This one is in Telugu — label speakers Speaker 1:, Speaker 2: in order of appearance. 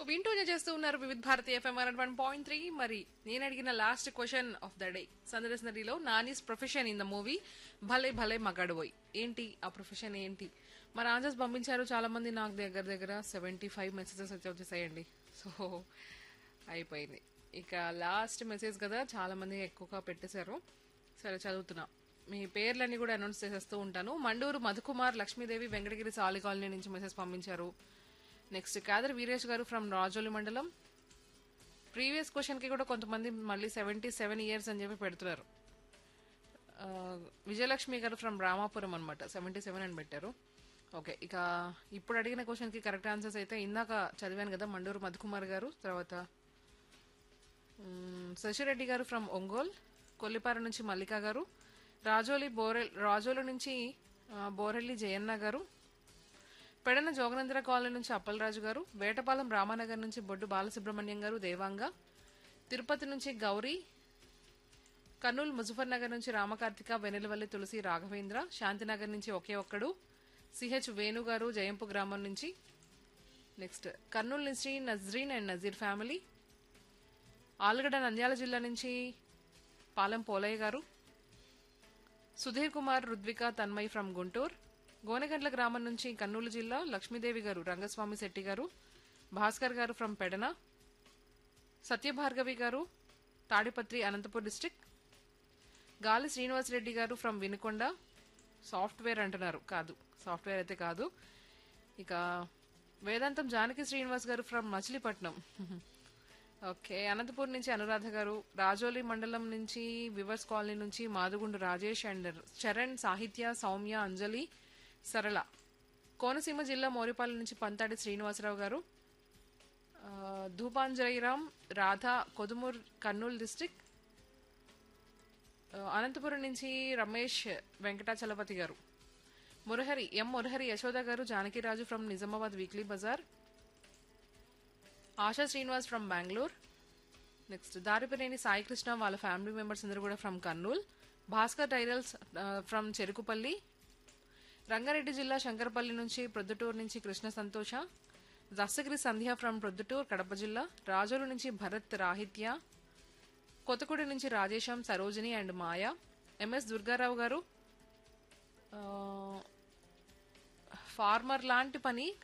Speaker 1: వింటూనే చేస్తూ ఉన్నారు Vividh Bharati FM one point three మరి నేను అడిగిన last question of the day సందర్శనరీలో Nani's profession in the movie Bhale Bhale మగాడుబోయ్ ఏంటి ఆ ప్రొఫెషన్ ఏంటి మరి ఆన్సర్స్ పంపించారు చాలా మంది నాకు దగ్గర దగ్గర సెవెంటీ ఫైవ్ మెసేజెస్ అయితే వచ్చేసాయండి సో అయిపోయింది ఇక లాస్ట్ మెసేజ్ కదా చాలా మంది ఎక్కువగా పెట్టేశారు సరే చదువుతున్నా మీ పేర్లన్నీ కూడా అనౌన్స్ చేసేస్తూ ఉంటాను మండూరు మధుకుమార్ లక్ష్మీదేవి వెంకటగిరి సాలి కాలనీ నుంచి మెసేజ్ పంపించారు నెక్స్ట్ కాదర్ వీరేష్ గారు ఫ్రమ్ రాజోలి మండలం ప్రీవియస్ క్వశ్చన్ కి కూడా కొంతమంది మళ్ళీ సెవెంటీ సెవెన్ ఇయర్స్ అని చెప్పి పెడుతున్నారు ఆ, విజయలక్ష్మి గారు ఫ్రమ్ రామాపురం అనమాట సెవెంటీ సెవెన్ అని పెట్టారు ఓకే ఇక ఇప్పుడు అడిగిన క్వశ్చన్ కి కరెక్ట్ ఆన్సర్స్ అయితే ఇందాక చదివాను కదా మండూరు మధుకుమార్ గారు తర్వాత మ్మ్, శశిరెడ్డి గారు ఫ్రమ్ ఒంగోల్ కొల్లిపార నుంచి మల్లిక గారు రాజోలి బోరెల్ రాజోలు నుంచి ఆ, బోరెల్లి జయన్న గారు పెడన జోగనంద్ర కాలనీ నుంచి అప్పలరాజు గారు వేటపాలెం రామానగర్ నుంచి బొడ్డు బాలసుబ్రహ్మణ్యం గారు దేవాంగ తిరుపతి నుంచి గౌరీ కర్నూలు ముజఫర్ నగర్ నుంచి రామకార్తిక వెనెలవల్లి తులసి రాఘవేంద్ర శాంతినగర్ నుంచి ఒకే ఒక్కడు సిహెచ్ వేణు గారు జయంపు గ్రామం నుంచి నెక్స్ట్ కర్నూలు నుంచి నజ్రీన్ అండ్ నజీర్ ఫ్యామిలీ ఆలుగడ్డ నంద్యాల జిల్లా నుంచి పాలెం పోలయ్య గారు సుధీర్ కుమార్ రుద్విక తన్మయ్ ఫ్రమ్ గుంటూరు గోనెగండ్ల గ్రామం నుంచి కర్నూలు జిల్లా లక్ష్మీదేవి గారు రంగస్వామి శెట్టి గారు భాస్కర్ గారు ఫ్రమ్ పెడన సత్యభార్గవి గారు తాడిపత్రి అనంతపూర్ డిస్టిక్ గాలి శ్రీనివాసరెడ్డి గారు ఫ్రమ్ వినుకొండ సాఫ్ట్వేర్ అంటున్నారు కాదు సాఫ్ట్వేర్ అయితే కాదు ఇక వేదాంతం జానకి శ్రీనివాస్ గారు ఫ్రమ్ మచిలీపట్నం ఓకే అనంతపూర్ నుంచి అనురాధ గారు రాజోలి మండలం నుంచి వివర్స్ కాలనీ నుంచి మాదుగుండు రాజేష్ అండ్ చరణ్ సాహిత్య సౌమ్య అంజలి సరళ కోనసీమ జిల్లా మోరిపాలెం నుంచి పంతాడి శ్రీనివాసరావు గారు ఆ, ధూపాంజలిరామ్ రాధా కొదుమూర్ కర్నూలు డిస్టిక్ ఆ, అనంతపురం నుంచి రమేష్ వెంకటాచలపతి గారు మురహరి ఎం Murahari Yashoda garu Janakiraju from Nizamabad weekly bazaar Asha Srinivas from Bengaluru next Daripineni Sai Krishna వాళ్ళ ఫ్యామిలీ మెంబర్స్ అందరూ కూడా ఫ్రమ్ కర్నూల్ భాస్కర్ టైరల్స్ ఫ్రమ్ చెరుకుపల్లి రంగారెడ్డి జిల్లా శంకరపల్లి నుంచి ప్రొద్దుటూరు నుంచి కృష్ణ సంతోష దస్తగిరి సంధ్య ఫ్రమ్ ప్రొద్దుటూరు కడప జిల్లా రాజోలు నుంచి భరత్ రాహిత్య కొత్తగూడ నుంచి రాజేశం సరోజిని అండ్ మాయ ఎంఎస్ దుర్గారావు గారు ఆ, ఫార్మర్ లాంటి పని